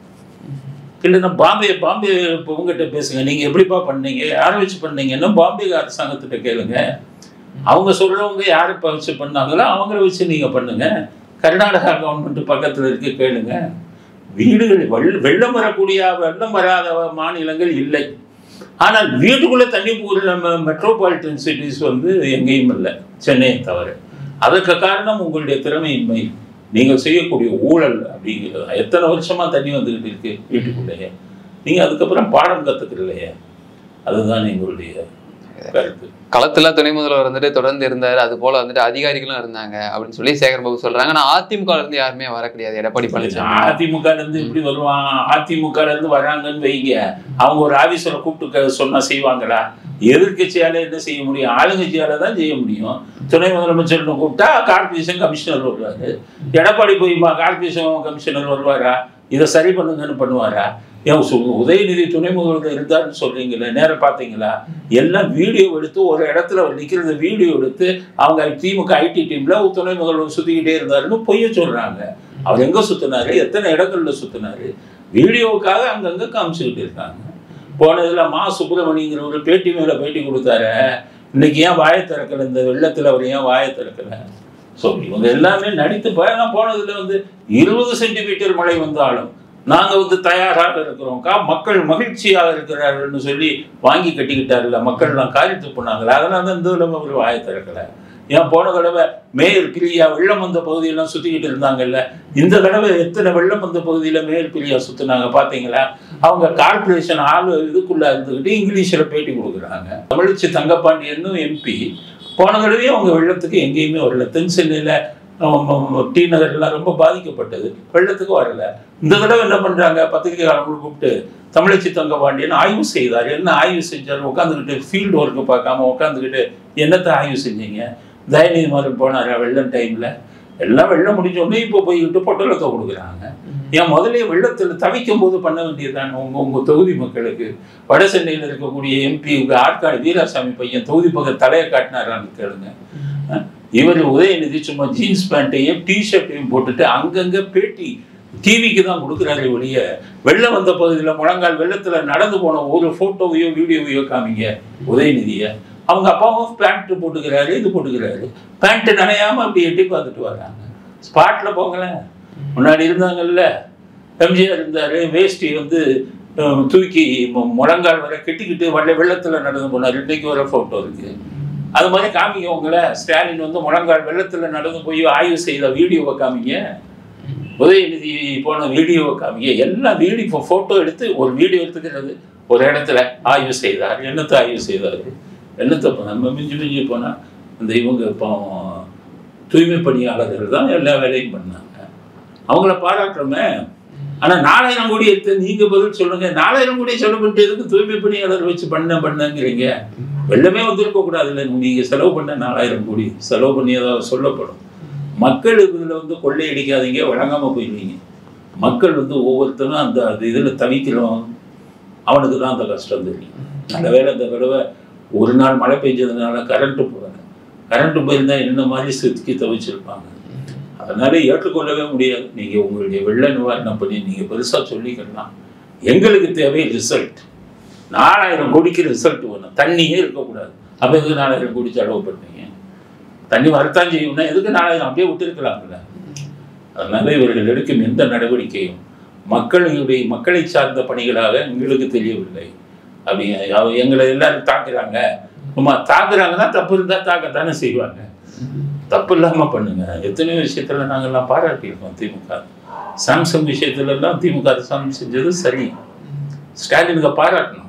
இல்லைன்னா பாம்பே பாம்பே இப்போ உங்ககிட்ட பேசுங்க நீங்கள் எப்படிப்பா பண்ணீங்க யாரை வச்சு பண்ணீங்கன்னா பாம்பே அரசாங்கத்திட்ட கேளுங்க அவங்க சொல்கிறவங்க யாரை இப்போ வச்சு பண்ணாங்களோ அவங்கள வச்சு நீங்கள் பண்ணுங்க கர்நாடகா கவர்மெண்ட் பக்கத்தில் இருக்கு கேளுங்க வீடுகள் வெள்ள வெள்ளம் வரக்கூடிய வெள்ளம் வராத மாநிலங்கள் இல்லை ஆனால் வீட்டுக்குள்ளே தண்ணி போகிற மெட்ரோபாலிட்டன் சிட்டிஸ் வந்து எங்கேயும் இல்லை சென்னையை தவிர அதற்கு காரணம் உங்களுடைய திறமையின்மை நீங்கள் செய்யக்கூடிய ஊழல் அப்படிங்கிறது எத்தனை வருஷமா தண்ணி வந்துகிட்டு இருக்கு வீட்டுக்குள்ளேயே நீங்க அதுக்கப்புறம் பாடம் கத்துக்கலையே அதுதான் எங்களுடைய கருத்து களத்துல துணை முதல்வர் வந்துட்டு தொடர்ந்து இருந்தாரு அது போல வந்துட்டு அதிகாரிகளும் இருந்தாங்க அப்படின்னு சொல்லி சேகர் பாபு சொல்றாங்க ஆனா அதிமுக இருந்து யாருமே வர கிடையாது எடப்பாடி பழனிசாமி அதிமுக ல இருந்து இப்படி வருவான் அதிமுக ல இருந்து வராங்கன்னு வைங்க அவங்க ஒரு ஆபீஸரை கூப்பிட்டு க- சொன்னா செய்வாங்களா எதிர்க்கட்சியால என்ன செய்ய முடியும் ஆளுங்கட்சியால தான் செய்ய முடியும் துணை முதலமைச்சர்னு கூப்பிட்டா கார்பரேஷன் கமிஷனர் வருவாரு எடப்பாடி போய் மா- கார்பரேஷன் கமிஷனர் வருவாரா இதை சரி பண்ணுங்கன்னு பண்ணுவாரா ஏன் சு- உதயநிதி துணை முதல்வர் இருந்தாருன்னு சொல்றீங்களே நேரம் பார்த்தீங்களா எல்லாம் வீடியோ எடுத்து ஒரு இடத்துல அவர் நிற்கிறத வீடியோ எடுத்து அவங்க திமுக ஐடி டீம்ல துணை முதல்வர் சுத்திக்கிட்டே இருந்தாருன்னு பொய்ய சொல்றாங்க அவர் எங்க சுத்தினாரு எத்தனை இடங்கள்ல சுத்தினாரு வீடியோவுக்காக அங்கங்க காமிச்சுக்கிட்டு இருக்காங்க போனதுல மா சுப்பிரமணிங்கிற ஒரு பேட்டி மேல பேட்டி கொடுத்தாரு இன்னைக்கு ஏன் வாயை திறக்கல இந்த வெள்ளத்துல அவர் ஏன் வாயை திறக்கல ஸோ இவங்க எல்லாமே நடித்து பயணம் போனதுல வந்து இருபது சென்டிமீட்டர் மழை வந்தாலும் நாங்க வந்து தயாராக இருக்கிறோம் கா மக்கள் மகிழ்ச்சியாக இருக்கிறார்கள்னு சொல்லி வாங்கி கட்டிக்கிட்டாருல்ல மக்கள்லாம் காரித்து போனாங்களே அதனால தான் இந்த தடவை அவர் வாயை திறக்கல ஏன் போன தடவை மேயர் பிரியா வெள்ளம் வந்த பகுதியெல்லாம் சுத்திக்கிட்டு இருந்தாங்கல்ல இந்த தடவை எத்தனை வெள்ளம் வந்த பகுதியில மேயர் பிரியா சுத்துனாங்க பாத்தீங்களா அவங்க கார்பரேஷன் ஆளு இதுக்குள்ள இருந்துக்கிட்டு இங்கிலீஷ்ல பேட்டி கொடுக்குறாங்க தமிழிச்சி தங்கப்பாண்டியனும் எம்பி போன தடவையும் அவங்க வெள்ளத்துக்கு எங்கேயுமே வரல தென் சென்னையில ஆம், டி நகர்லாம் ரொம்ப பாதிக்கப்பட்டது வெள்ளத்துக்கு வரல இந்த தடவை என்ன பண்றாங்க பத்திரிகையாளர்கள் கூப்பிட்டு தமிழச்சி தங்கபாண்டியன் ஆய்வு செய்தார் என்ன ஆய்வு செஞ்சார் உட்காந்துக்கிட்டு ஃபீல்டு ஒர்க்கு பார்க்காம உட்காந்துக்கிட்டு என்னத்தை ஆய்வு செஞ்சீங்க தயநிதி மாதிரி போனாரா வெள்ளம் டைம்ல எல்லாம் வெள்ளம் முடிஞ்ச உடனே இப்போ போய்கிட்டு பொட்டலத்தை கொடுக்குறாங்க ஏன் முதல்ல வெள்ளத்தில் தவிக்கும் போது பண்ண வேண்டியதுதானே உங்க உங்க தொகுதி மக்களுக்கு வட சென்னையில் இருக்கக்கூடிய எம்பி ஆற்காடு வீராசாமி பையன் தொகுதி பக்கம் தலையை காட்டினாரான்னு கேளுங்க அஹ் இவர் உதயநிதி சும்மா ஜீன்ஸ் பேண்ட்டையும் டிஷர்ட்டையும் போட்டுட்டு அங்கங்க பேட்டி டிவிக்கு தான் கொடுக்குறாரு வெளிய வெள்ளம் வந்த பகுதியில் முழங்கால் வெள்ளத்துல நடந்து போன ஒரு போட்டோவையோ வீடியோவையோ காமிங்க உதயநிதியை அவங்க அப்பாவும் பேண்ட் போட்டுக்கிறாரு இது போட்டுக்கிறாரு பேண்ட் நனையாம அப்படி எட்டி பார்த்துட்டு வர்றாங்க ஸ்பாட்ல போங்களேன் முன்னாடி இருந்தாங்கல்ல எம்ஜிஆர் இருந்தாரு வேஷ்டி வந்து அஹ், தூக்கி மு- முழங்கால் வரை கெட்டிக்கிட்டு வெள்ள வெள்ளத்துல நடந்து போனார் இன்னைக்கு வர போட்டோ இருக்கு அது மாதிரி காமிங்க உங்களை ஸ்டாலின் வந்து முழங்கால் வெள்ளத்துல நடந்து போய் ஆய்வு செய்த வீடியோவை காமிங்க உதயநிதி போன வீடியோவை காமிங்க எல்லாம் வீடியோ ஃபோட்டோ எடுத்து ஒரு வீடியோ எடுத்துக்கிறது ஒரு இடத்துல ஆய்வு செய்தார் என்னத்தை ஆய்வு செய்தார் என்னத்தை ப- நம்ம மிஞ்சி மிஞ்சி போனால் இந்த இவங்க இப்போ தூய்மை பணியாளர்கள் தான் எல்லா வேலையும் பண்ணாங்க அவங்கள பாராட்டுறோமே ஆனால் நாலாயிரம் கோடி எடுத்து நீங்கள் பதில் சொல்லுங்க நாலாயிரம் கோடி செலவு பண்ணிட்டு எதுக்கு தூய்மை பணியாளர் வச்சு பண்ண பண்ணங்கிறீங்க வெள்ளமே வந்திருக்க கூடாது இல்லை நீங்கள் செலவு பண்ண நாலாயிரம் கோடி செலவு பண்ணியதாக சொல்லப்படும் மக்கள் இதில் வந்து கொள்ளையடிக்காதீங்க வழங்காமல் போயிடுவீங்க மக்கள் வந்து ஒவ்வொருத்தரும் அந்த அது இதில் தவிக்கிறோம் அவனுக்கு தான் அந்த கஷ்டம் தெரியும் நல்ல வேளை இந்த தடவை ஒரு நாள் மழை பெஞ்சதுனால கரண்ட்டு போகல கரண்ட்டு போயிருந்தா என்ன மாதிரி சுத்தி தவிச்சிருப்பாங்க அதனால ஏற்றுக்கொள்ளவே முடியாது நீங்கள் உங்களுடைய வெள்ள நிவாரணம் பண்ணி நீங்கள் பெருசாக சொல்லிக்கலாம் எங்களுக்கு தேவை ரிசல்ட் நாலாயிரம் கோடிக்கு ரிசல்ட் வேணும் தண்ணியே இருக்கக்கூடாது அப்போ எதுக்கு நாலாயிரம் கோடி செலவு பண்ணீங்க தண்ணி வரத்தான் செய்யும்னா எதுக்கு நாலாயிரம் அப்படியே விட்டுருக்கலாம்ல அதனால இவர்கள் எடுக்கும் எந்த நடவடிக்கையும் மக்களுடைய மக்களை சார்ந்த பணிகளாக எங்களுக்கு தெரியவில்லை அப்படி அவ- எங்களை எல்லாரும் தாக்குறாங்க சும்மா தாக்குறாங்கன்னா தப்பு இருந்தால் தாக்கத்தானே செய்வாங்க தப்பு இல்லாமல் பண்ணுங்க எத்தனையோ விஷயத்துல நாங்கள்லாம் பாராட்டியிருக்கோம் திமுக சாம்சங் விஷயத்துல எல்லாம் திமுக அரசாங்கம் செஞ்சது சரி ஸ்டாலினுக்கு பாராட்டணும்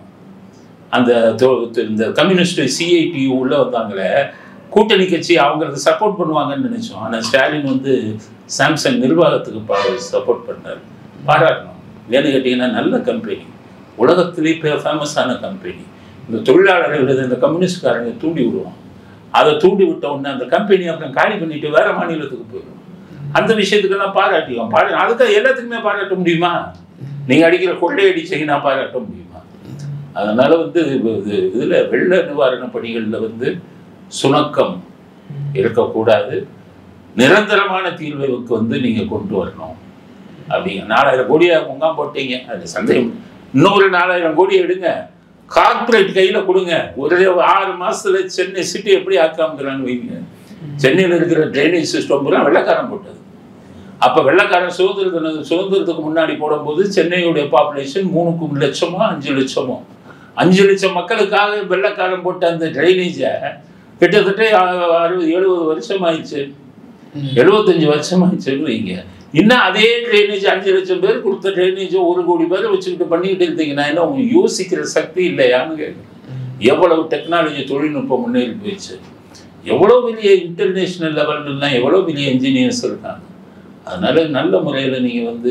அந்த தொ- தொ- இந்த கம்யூனிஸ்ட் சிஐடி உள்ள வந்தாங்களே கூட்டணி கட்சி அவங்களுக்கு சப்போர்ட் பண்ணுவாங்கன்னு நினைச்சோம் ஆனால் ஸ்டாலின் வந்து சாம்சங் நிர்வாகத்துக்கு பா சப்போர்ட் பண்ணார் பாராட்டணும் ஏன்னு கேட்டிங்கன்னா நல்ல கம்பெனி உலகத்திலே ஃபேமஸான கம்பெனி இந்த தொழிலாளர்கள் இந்த கம்யூனிஸ்ட்காரங்க தூண்டி விடுவான் அதை தூண்டி விட்ட உடனே அந்த கம்பெனி அப்புறம் காலி பண்ணிட்டு வேற மாநிலத்துக்கு போயிடும் அந்த விஷயத்துக்கெல்லாம் பாராட்டியும் பாரு அதுக்கு எல்லாத்துக்குமே பாராட்ட முடியுமா நீங்க அடிக்கிற கொள்ளையடிச்சீங்கன்னா பாராட்ட முடியுமா அதனால வந்து இது- இது- இதுல வெள்ள நிவாரண பணிகள்ல வந்து சுணக்கம் இருக்கக்கூடாது நிரந்தரமான தீர்வுக்கு வந்து நீங்க கொண்டு வரணும் அப்படிங்க நாலாயிரம் கோடியா முகாம் போட்டீங்க அது சந்தேகம் இன்னொரு நாலாயிரம் கோடி எடுங்க கார்ப்பரேட் கையில கொடுங்க ஒரே ஆறு மாசத்துல சென்னை சிட்டி எப்படி ஆக்காமங்கிறான்னு வைங்க சென்னையில் இருக்கிற ட்ரைனேஜ் சிஸ்டம் பூரா வெள்ளக்காரன் போட்டது அப்ப வெள்ளக்காரன் சுதந்திர தின சுதந்திரத்துக்கு முன்னாடி போடும்போது சென்னையுடைய பாப்புலேஷன் மூணுக்கு லட்சமோ அஞ்சு லட்சமோ அஞ்சு லட்சம் மக்களுக்காக வெள்ளக்காரன் போட்ட அந்த ட்ரைனேஜை கிட்டத்தட்ட அ- அறுபது எழுபது வருஷம் ஆயிடுச்சு எழுபத்தஞ்சு வருஷம் ஆயிடுச்சுன்னு வைங்க இன்னும் அதே ட்ரைனேஜ் அஞ்சு லட்சம் பேர் கொடுத்த ட்ரைனேஜ் ஒரு கோடி பேர் வச்சுக்கிட்டு பண்ணிக்கிட்டு இருந்தீங்கன்னா என்ன உங்களுக்கு யோசிக்கிற சக்தி இல்லையான்னு கேட்குறேன் எவ்வளவு டெக்னாலஜி தொழில்நுட்பம் முன்னேறி போயிடுச்சு எவ்வளோ பெரிய இன்டர்நேஷ்னல் லெவல்லாம் எவ்வளோ பெரிய இன்ஜினியர்ஸ் இருக்காங்க அதனால நல்ல முறையில் நீங்கள் வந்து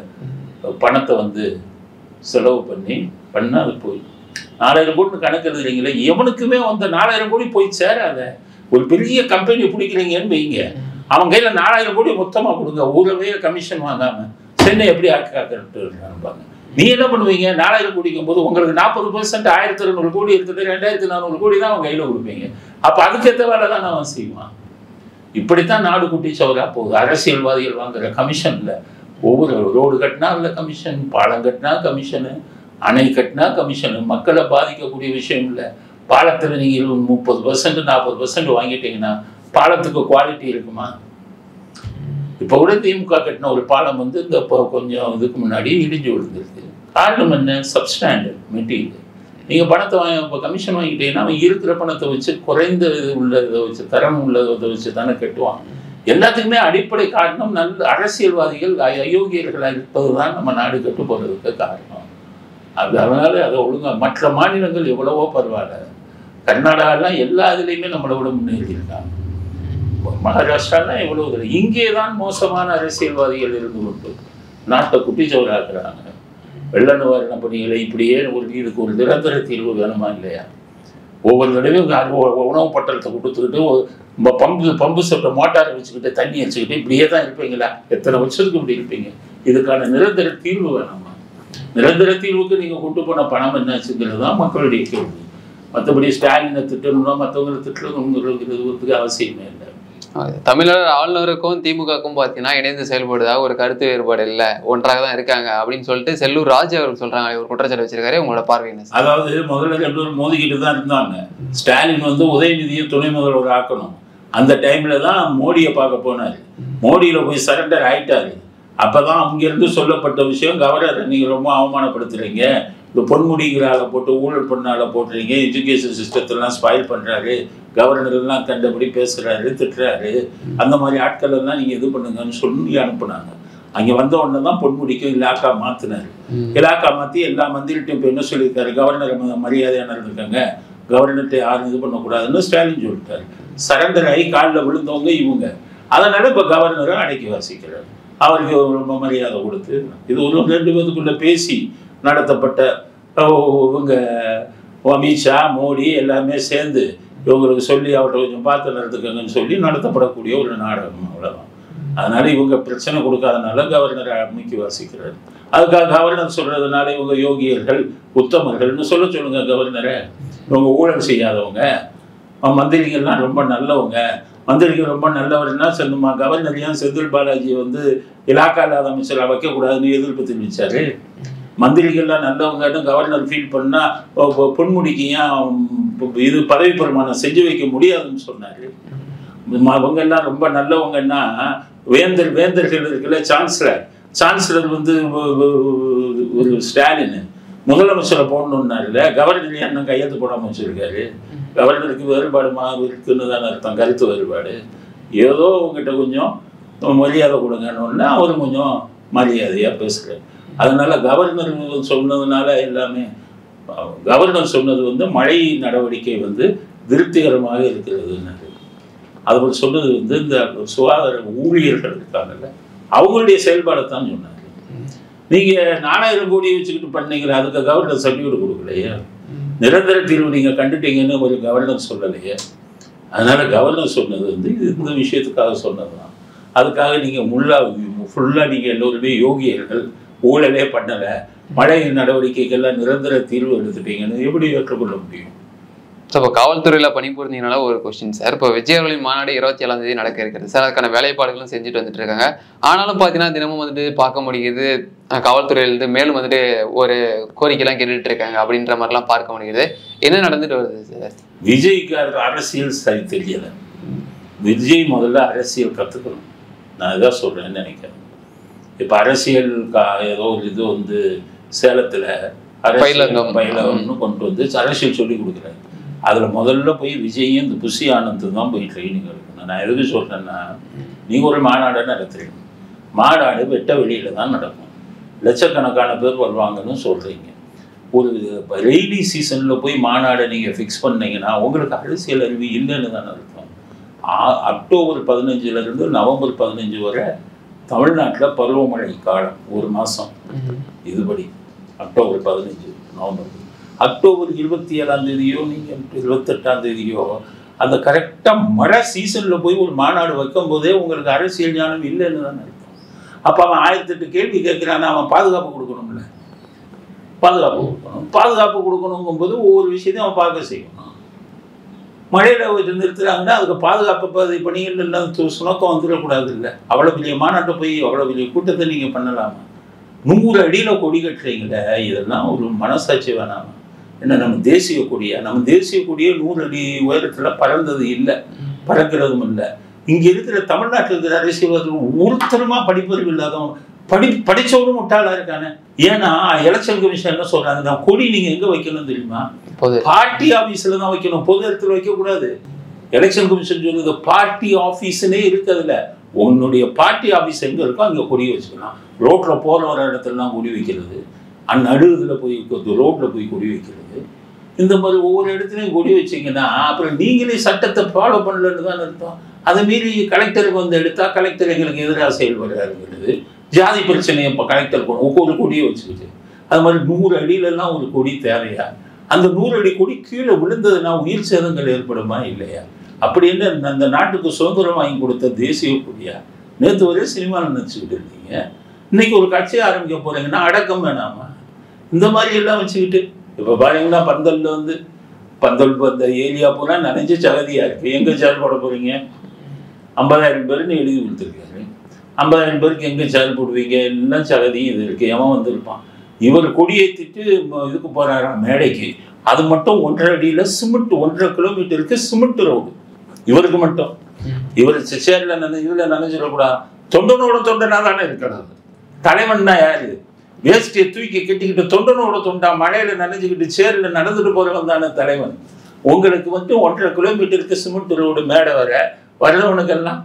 இதில் பணத்தை வந்து செலவு பண்ணி பண்ணால் அது போய் நாலாயிரம் கோடி கணக்கு எழுதுறீங்களே எவனுக்குமே அந்த நாலாயிரம் கோடி போய் சேராத ஒரு பெரிய கம்பெனி பிடிக்கிறீங்கன்னு வைங்க அவன் கையில் நாலாயிரம் கோடி மொத்தமாக கொடுங்க ஊரவே கமிஷன் வாங்காம சென்னை எப்படி ஆக்கி காக்கிறப்பாங்க நீ என்ன பண்ணுவீங்க நாலாயிரம் கோடிக்கும் போது உங்களுக்கு நாற்பது பர்சன்ட் ஆயிரத்தி இரநூறு கோடி இருக்குது ரெண்டாயிரத்தி நானூறு கோடி தான் அவன் கையில் கொடுப்பீங்க அப்போ அதுக்கேற்ற வேலை தான் அவன் செய்வான் இப்படித்தான் நாடு குட்டி சவரா போகுது அரசியல்வாதிகள் வாங்குற கமிஷன்ல ஒவ்வொரு ரோடு கட்டினா அதில் கமிஷன் பாலம் கட்டினா கமிஷனு அணை கட்டினா கமிஷனு மக்களை பாதிக்கக்கூடிய விஷயம் இல்லை பாலத்தில் நீங்கள் முப்பது பர்சன்ட் நாற்பது பர்சன்ட் வாங்கிட்டீங்கன்னா பாலத்துக்கு குவாலிட்டி இருக்குமா இப்போ கூட திமுக கட்டின ஒரு பாலம் வந்து இந்த இப்போ கொஞ்சம் இதுக்கு முன்னாடி இடிஞ்சு விழுந்துருக்கு காரணம் என்ன சப்ஸ்டாண்டர்ட் மெட்டீரியல் நீங்கள் பணத்தை வாங்கி இப்போ கமிஷன் வாங்கிட்டீங்கன்னா அவன் இருக்கிற பணத்தை வச்சு குறைந்த இது உள்ளதை வச்சு தரம் உள்ளதை வச்சு தானே கட்டுவான் எல்லாத்துக்குமே அடிப்படை காரணம் நல்ல அரசியல்வாதிகள் அ- அயோக்கியர்களாக இருப்பது தான் நம்ம நாடு கெட்டு போகிறதுக்கு காரணம் அது அதனால அதை ஒழுங்கா மற்ற மாநிலங்கள் எவ்வளவோ பரவாயில்ல கர்நாடகாலாம் எல்லா இதுலேயுமே நம்மளை விட முன்னேறி இருக்காங்க மகாராஷ்டிராலாம் எவ்வளவு தூரம் இங்கே தான் மோசமான அரசியல்வாதிகள் இருந்து கொண்டு நாட்டை குட்டிச்சவராக்குறாங்க வெள்ள நிவாரண பணிகளை இப்படியே ஒரு இதுக்கு ஒரு நிரந்தர தீர்வு வேணுமா இல்லையா ஒவ்வொரு தடவையும் இங்க அது உ- உணவு பட்டலத்தை கொடுத்துக்கிட்டு ஒரு ப- பம்பு பம்பு சொட்ட மோட்டாரை வச்சுக்கிட்டு தண்ணி வச்சுக்கிட்டு இப்படியே தான் இருப்பீங்களா எத்தனை வருஷத்துக்கு இப்படி இருப்பீங்க இதுக்கான நிரந்தர தீர்வு வேணாமா நிரந்தர தீர்வுக்கு நீங்கள் கொண்டு போன பணம் என்னாச்சுங்கிறது தான் மக்களுடைய கேள்வி மற்றபடி ஸ்டாலினை திட்டணும்னா மற்றவங்களை திட்டணுங்கிறதுக்கு அவசியமே இல்லை தமிழர் ஆளுநருக்கும் திமுகவுக்கும் பார்த்தீங்கன்னா இணைந்து செயல்படுதா ஒரு கருத்து வேறுபாடு இல்லை ஒன்றாக தான் இருக்காங்க அப்படின்னு சொல்லிட்டு செல்லூர் ராஜு அவர்கள் சொல்றாங்க ஒரு குற்றச்சாட்டு வச்சிருக்காரு உங்களோட பார்வை என்ன சார் அதாவது முதல்ல ரெண்டு பேரும் மோதிக்கிட்டு தான் இருந்தாங்க ஸ்டாலின் வந்து உதயநிதியை துணை முதல்வர் ஆக்கணும் அந்த டைம்ல தான் மோடியை பார்க்க போனாரு மோடியில போய் சரண்டர் ஆயிட்டாரு அப்பதான் அங்கிருந்து சொல்லப்பட்ட விஷயம் கவர்னர் நீங்க ரொம்ப அவமானப்படுத்துறீங்க இந்த பொன்முடிகளால போட்டு ஊழல் பண்ணால போட்டுறீங்க எஜுகேஷன் சிஸ்டத்தெல்லாம் ஸ்பாயில் பண்றாரு கவர்னர் எல்லாம் கண்டபடி பேசுறாரு திட்டுறாரு அந்த மாதிரி ஆட்கள் எல்லாம் நீங்க இது பண்ணுங்கன்னு சொல்லி அனுப்புனாங்க அங்க வந்த உடனே தான் பொன்முடிக்கும் இலாக்கா மாத்தினாரு இலாக்கா மாத்தி எல்லா மந்திரிட்டையும் இப்போ என்ன சொல்லியிருக்காரு கவர்னர் ம- மரியாதையா நடந்திருக்காங்க கவர்னர்கிட்ட யாரும் இது பண்ணக்கூடாதுன்னு ஸ்டாலின் சொல்லிட்டாரு சரண்டர் ஆகி காலில் விழுந்தவங்க இவங்க அதனால இப்போ கவர்னரும் அடக்கி வாசிக்கிறார் அவருக்கு ரொம்ப மரியாதை கொடுத்து இது ஒரு ரெண்டு பேத்துக்குள்ள பேசி நடத்தப்பட்ட ஓ, இவங்க அமித்ஷா மோடி எல்லாமே சேர்ந்து இவங்களுக்கு சொல்லி அவர்கிட்ட கொஞ்சம் பார்த்து நடத்துக்கங்கன்னு சொல்லி நடத்தப்படக்கூடிய ஒரு நாடகம் அவ்வளோதான் அதனால இவங்க பிரச்சனை கொடுக்காதனால கவர்னர் அமைக்கி வாசிக்கிறார் அதுக்காக கவர்னர் சொல்றதுனால இவங்க யோகியர்கள் உத்தமர்கள்னு சொல்ல சொல்லுங்க கவர்னரை இவங்க ஊழல் செய்யாதவங்க அவன் மந்திரிகள்லாம் ரொம்ப நல்லவங்க மந்திரிகள் ரொம்ப நல்லவர்னா சொல்லுமா கவர்னர் ஏன் செந்தில் பாலாஜி வந்து இலாக்கா இல்லாத அமைச்சராக வைக்கக்கூடாதுன்னு எதிர்ப்பு தெரிவிச்சாரு மந்திரிகள்லாம் நல்லவங்கன்னு கவர்னர் ஃபீல் பண்ணா ஓ, ஓ, பொன்முடிக்கு ஏன் உம், இது பதவி பிரமாணம் செஞ்சு வைக்க முடியாதுன்னு சொன்னாரு ம- அவங்க எல்லாம் ரொம்ப நல்லவங்கன்னா வேந்தர் வேந்தர்கள் இருக்குல்ல சான்சலர் சான்சலர் வந்து ஒ- ஒ- ஒரு ஸ்டாலின் முதலமைச்சரை போடணுன்னாருல கவர்னர் என்ன கையெழுத்து போடாம வச்சிருக்காரு கவர்னருக்கு வேறுபாடு மா இருக்குன்னு தானே அர்த்தம் கருத்து வேறுபாடு ஏதோ உங்ககிட்ட கொஞ்சம் மரியாதை கொடுங்கன்னு அவர் கொஞ்சம் மரியாதையாக பேசுகிறார் அதனால கவர்னர் சொன்னதுனால எல்லாமே கவர்னர் சொன்னது வந்து மழை நடவடிக்கை வந்து திருப்திகரமாக இருக்கிறதுன்னு அவர் சொன்னது வந்து இந்த சுகாதார ஊழியர்கள் இருக்காங்கல்ல அவங்களுடைய செயல்பாடை தான் சொன்னார் நீங்க நாலாயிரம் கோடி வச்சுக்கிட்டு பண்ணீங்களே அதுக்கு கவர்னர் சர்டிஃபிகேட் கொடுக்கலையே நிரந்தர தீர்வு நீங்க கண்டுட்டீங்கன்னு ஒரு கவர்னர் சொல்லலையே அதனால கவர்னர் சொன்னது வந்து இது இந்த விஷயத்துக்காக சொன்னதுதான் அதுக்காக நீங்க முல்லா ஃபுல்லா நீங்க எல்லோருமே யோகியர்கள் ஊழலே பண்ணல மழை நடவடிக்கைகள்லாம் நிரந்தர தீர்வு எடுத்துட்டீங்கன்னு எப்படி ஏற்றுக்கொள்ள முடியும் ஸோ இப்போ காவல்துறையில் பணிபுரிந்தீங்கனால ஒரு கொஸ்டின் சார் இப்போ விஜய் அவர்களின் மாநாடு இருபத்தி ஏழாம் தேதி நடக்க இருக்கிறது சார் அதுக்கான வேலைப்பாடுகளும் செஞ்சுட்டு வந்துட்டு இருக்காங்க ஆனாலும் பார்த்தீங்கன்னா தினமும் வந்துட்டு பார்க்க முடியுது அஹ், காவல்துறையிலிருந்து மேலும் வந்துட்டு ஒரு கோரிக்கைலாம் கேட்டுட்டு இருக்காங்க அப்படின்ற மாதிரிலாம் பார்க்க முடியுது என்ன நடந்துட்டு வருது சார் விஜய்க்கு அது அரசியல் சரி தெரியல விஜய் முதல்ல அரசியல் கற்றுக்கணும் நான் இதான் சொல்கிறேன்னு நினைக்கிறேன் இப்போ அரசியல் கா ஏதோ ஒரு இது வந்து சேலத்தில் பயிலங்கம். பயிலகம்னு கொண்டு வந்து அரசியல் சொல்லி கொடுக்குறாரு அதில் முதல்ல போய் விஜயும் இந்த புஷி ஆனந்த் தான் போய் ட்ரைனிங் எடுக்கணும் நான் எதுக்கு சொல்கிறேன்னா நீங்கள் ஒரு மாநாடை நடத்துறீங்க மாநாடு வெட்ட வெளியில் தான் நடக்கும் லட்சக்கணக்கான பேர் வருவாங்கன்னு சொல்கிறீங்க ஒரு ரெய்னி சீசனில் போய் மாநாடை நீங்கள் ஃபிக்ஸ் பண்ணீங்கன்னா உங்களுக்கு அரசியல் அறிவு இல்லைன்னு தானே அர்த்தம் ஆ- அக்டோபர் பதினஞ்சுலேருந்து நவம்பர் பதினஞ்சு வரை தமிழ்நாட்டில் பருவமழை காலம் ஒரு மாதம் இதுபடி அக்டோபர் பதினஞ்சு நவம்பர் அக்டோபர் இருபத்தி ஏழாம் தேதியோ நீங்கள் இருபத்தெட்டாம் தேதியோ அந்த கரெக்டாக மழை சீசனில் போய் ஒரு மாநாடு வைக்கும் போதே உங்களுக்கு அரசியல் ஞானம் இல்லைன்னு தானே அர்த்தம் அப்போ அவன் ஆயிரத்தெட்டு கேள்வி கேட்குறான்னா அவன் பாதுகாப்பு கொடுக்கணும்ல பாதுகாப்பு கொடுக்கணும் பாதுகாப்பு கொடுக்கணுங்கும்போது ஒவ்வொரு விஷயத்தையும் அவன் பார்க்க செய்யணும் மழையில் வச்சு நிறுத்துறாங்கன்னா அதுக்கு பாதுகாப்பு பதி பணிகள் எல்லாம் து- சுணக்கம் வந்துடக்கூடாது இல்லை அவ்வளோ பெரிய மாநாட்டை போய் அவ்வளோ பெரிய கூட்டத்தை நீங்கள் பண்ணலாமா நூறு அடியில் கொடி கட்டுறீங்களே இதெல்லாம் ஒரு மனசாட்சி வேணாமா என்ன நம்ம தேசிய கொடியா நம்ம தேசிய கொடியே நூறு அடி உயரத்தில் பறந்தது இல்லை பறக்கிறதும் இல்லை இங்கே இருக்கிற தமிழ்நாட்டில் இருக்கிற அரசியல்வாதிகள் ஒருத்தருமா படிப்பறிவு இல்லாதவங்க படி படிச்சவரும் முட்டாளா இருக்கானே ஏன்னா எலெக்ஷன் கமிஷன் என்ன சொல்றாங்க நான் கொடி நீங்க எங்க வைக்கணும் தெரியுமா பொது பார்ட்டி ஆபீஸ்ல தான் வைக்கணும் பொது இடத்துல வைக்க கூடாது எலெக்ஷன் கமிஷன் சொல்லுது பார்ட்டி ஆபீஸ்னே இருக்குதுல உன்னுடைய பார்ட்டி ஆபீஸ் எங்க இருக்கோ அங்க கொடி வச்சுக்கலாம் ரோட்ல போற வர இடத்துலலாம் கொடி வைக்கிறது அந் நடுவுல போய் ரோட்ல போய் கொடி வைக்கிறது இந்த மாதிரி ஒவ்வொரு இடத்துலையும் கொடி வச்சீங்கன்னா அப்புறம் நீங்களே சட்டத்தை ஃபாலோ பண்ணலன்னு தான் அர்த்தம் அதை மீறி கலெக்டருக்கு வந்து எடுத்தா கலெக்டர் எங்களுக்கு எதிராக செயல்படுறாருங்கிறது ஜாதி பிரச்சனையை இப்போ கலெக்டர் கொண்டு ஒவ்வொரு கொடியை வச்சுக்கிட்டு அது மாதிரி நூறு அடியிலலாம் ஒரு கொடி தேவையா அந்த நூறு அடி கொடி கீழே விழுந்ததுன்னா உயிர் சேதங்கள் ஏற்படுமா இல்லையா அப்படி என்ன இந்த- அந்த நாட்டுக்கு சுதந்திரம் வாங்கி கொடுத்த தேசிய கொடியா நேற்று வரை சினிமாவில் நினச்சிக்கிட்டு இருந்தீங்க இன்னைக்கு ஒரு கட்சி ஆரம்பிக்க போறீங்கன்னா அடக்கம் வேணாமா இந்த மாதிரி எல்லாம் வச்சுக்கிட்டு இப்போ பாத்தீங்கன்னா பந்தல்ல வந்து பந்தல் அந்த ஏரியா பூரா நனைஞ்சு சகதியா இருக்கு எங்க செயல்பட போறீங்க ஐம்பதாயிரம் பேருன்னு எழுதி கொடுத்துருக்காரு ஐம்பதாயிரம் பேருக்கு எங்கே சேர் போடுவீங்க எல்லாம் சகதியும் இது இருக்கு எவன் வந்திருப்பான் இவர் கொடியேற்றிட்டு ம- இதுக்கு போறாராம் மேடைக்கு அது மட்டும் ஒன்றரை அடியில் சிமெண்ட் ஒன்றரை கிலோமீட்டருக்கு சிமெண்ட் ரோடு இவருக்கு மட்டும் இவர் சேர்ல நினை இதில் நினைச்சிடக்கூடாது தொண்டனோட தொண்டனா தானே இருக்கிறது தலைவன்னா யாரு வேஷ்டியை தூக்கி கட்டிக்கிட்டு தொண்டனோட தொண்டா மழையில நனைஞ்சுக்கிட்டு சேர்ல நடந்துட்டு போறவன் தானே தலைவன் உங்களுக்கு வந்து ஒன்றரை கிலோமீட்டருக்கு சிமெண்ட் ரோடு மேடை வர வர்றவனுக்கெல்லாம்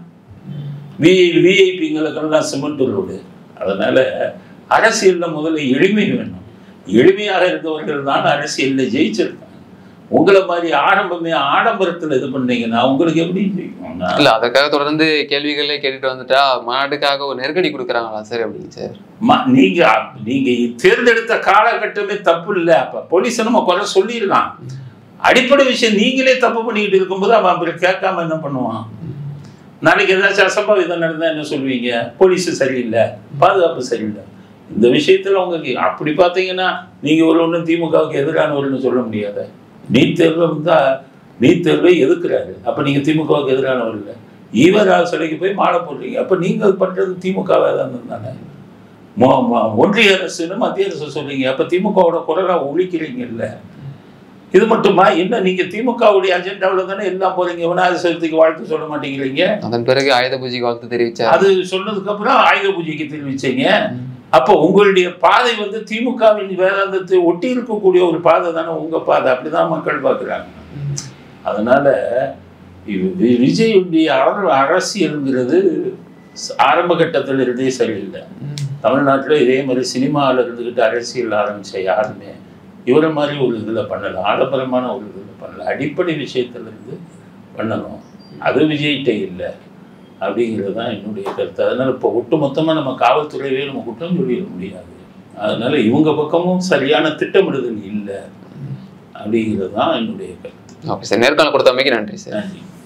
விஐ விஐபிங்களுக்கெல்லாம் சிமெண்ட் ரோடு அதனால அரசியல்ல முதல்ல எளிமை வேணும் எளிமையாக இருந்தவர்கள் தான் அரசியல்ல ஜெயிச்சிருக்காங்க உங்களை மாதிரி ஆரம்பமே ஆடம்பரத்துல இது பண்ணீங்கன்னா உங்களுக்கு எப்படி ஜெயிக்கும்னா இல்ல அதற்காக தொடர்ந்து கேள்விகளே கேட்டுட்டு வந்துட்டா மாநாட்டுக்காக ஒரு நெருக்கடி கொடுக்குறாங்களா சார் அப்படிங்க சார் ம- நீங்க நீங்க தேர்ந்தெடுத்த காலகட்டமே தப்பு இல்லை அப்ப போலீஸை நம்ம குறை சொல்லிடலாம் அடிப்படை விஷயம் நீங்களே தப்பு பண்ணிக்கிட்டு இருக்கும்போது அவன் அப்படி கேட்காம என்ன பண்ணுவான் நாளைக்கு ஏதாச்சும் அசம்பாவிதம் நடந்தா என்ன சொல்லுவீங்க போலீஸ் சரியில்லை பாதுகாப்பு சரியில்லை இந்த விஷயத்துல உங்களுக்கு அப்படி பார்த்தீங்கன்னா நீங்க ஒரு ஒன்றும் திமுகவுக்கு எதிரானவர்னு சொல்ல முடியாது நீட் தேர்வை வந்தா நீட் தேர்வை எதிர்க்கிறாரு அப்ப நீங்க திமுகவுக்கு எதிரானவர் இல்லை ஈவரா சிலைக்கு போய் மாலை போடுறீங்க அப்ப நீங்க பண்றது திமுகவே தானே மொ- மொ- ஒன்றிய அரசுன்னு மத்திய அரசு சொல்றீங்க அப்ப திமுகவோட குரலா ஒழிக்கிறீங்கல்ல இது மட்டுமா என்ன நீங்க திமுகவுடைய அஜெண்டாவில் தானே எல்லாம் போறீங்க விநாயகர் சதுர்த்திக்கு வாழ்த்து சொல்ல மாட்டேங்கிறீங்க அதன் பிறகு ஆயுத பூஜைக்கு வாழ்த்து தெரிவிச்சார் அது சொன்னதுக்கு அப்புறம் ஆயுத பூஜைக்கு தெரிவிச்சீங்க அப்போ உங்களுடைய பாதை வந்து திமுகவின் வேதாந்தத்தை ஒட்டி இருக்கக்கூடிய ஒரு பாதை தானே உங்க பாதை அப்படிதான் மக்கள் பார்க்குறாங்க அதனால இது வி- விஜயுடைய அர- அரசியலுங்கிறது ச- ஆரம்ப கட்டத்தில் இருந்தே சரியில்லை தமிழ்நாட்டில் இதே மாதிரி சினிமாவில் இருந்துக்கிட்டு அரசியல் ஆரம்பிச்ச யாருமே இவரை மாதிரி ஒரு இதில் பண்ணல ஆடம்பரமான ஒரு இதில் பண்ணல அடிப்படை விஷயத்துல இருந்து பண்ணணும் அது விஜய்கிட்ட இல்லை அப்படிங்கிறது தான் என்னுடைய கருத்து அதனால இப்போ ஒட்டு மொத்தமாக நம்ம காவல்துறையவே நம்ம குற்றம் சொல்லிட முடியாது அதனால இவங்க பக்கமும் சரியான திட்டமிடுதல் இல்லை அப்படிங்கிறது தான் என்னுடைய கருத்து ஓகே சார் நேர்காணல் கொடுத்தமைக்கு நன்றி சார் நன்றி